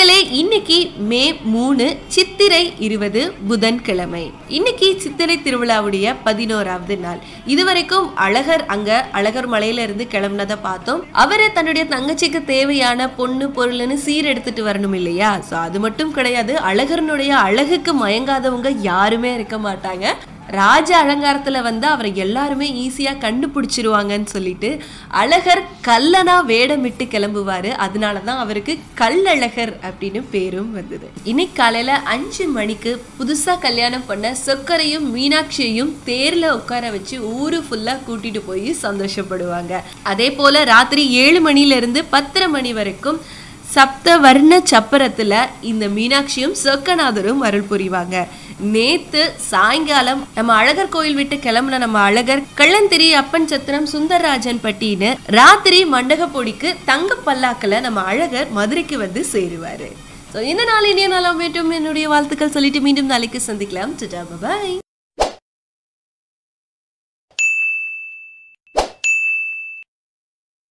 மக்களே இன்னைக்கு மே மூணு சித்திரை இருபது புதன்கிழமை இன்னைக்கு சித்திரை திருவிழாவுடைய பதினோராவது நாள் இதுவரைக்கும் அழகர் அங்க அழகர் மலையில இருந்து கிளம்புனதை பார்த்தோம் அவரை தன்னுடைய தங்கச்சிக்கு தேவையான பொண்ணு பொருள்னு சீர் எடுத்துட்டு வரணும் இல்லையா சோ அது மட்டும் கிடையாது அழகர்னுடைய அழகுக்கு மயங்காதவங்க யாருமே இருக்க மாட்டாங்க ராஜ அலங்காரத்துல வந்து அவரை எல்லாருமே ஈஸியா கண்டுபிடிச்சிருவாங்கன்னு சொல்லிட்டு அழகர் கல்லனா வேடமிட்டு கிளம்புவாரு அதனால தான் அவருக்கு கல்லழகர் அப்படின்னு பேரும் வந்தது இன்னைக்கு காலையில அஞ்சு மணிக்கு புதுசா கல்யாணம் பண்ண சொக்கரையும் மீனாட்சியையும் தேர்ல உட்கார வச்சு ஊரு ஃபுல்லா கூட்டிட்டு போய் சந்தோஷப்படுவாங்க அதே போல ராத்திரி ஏழு மணில இருந்து பத்தரை மணி வரைக்கும் சப்த வர்ண சப்பரத்துல இந்த மீனாட்சியும் சொக்கநாதரும் அருள் புரிவாங்க நேத்து சாயங்காலம் நம்ம அழகர் கோயில் விட்டு கிளம்புன நம்ம அழகர் கள்ளந்திரி அப்பன் சத்திரம் சுந்தரராஜன் பட்டின்னு ராத்திரி மண்டக பொடிக்கு தங்க பல்லாக்கில் நம்ம அழகர் மதுரைக்கு வந்து சேருவாரு ஸோ இந்த நாள் இனிய நாளாக வேண்டும் என்னுடைய வாழ்த்துக்கள் சொல்லிட்டு மீண்டும் நாளைக்கு சந்திக்கலாம் பாய்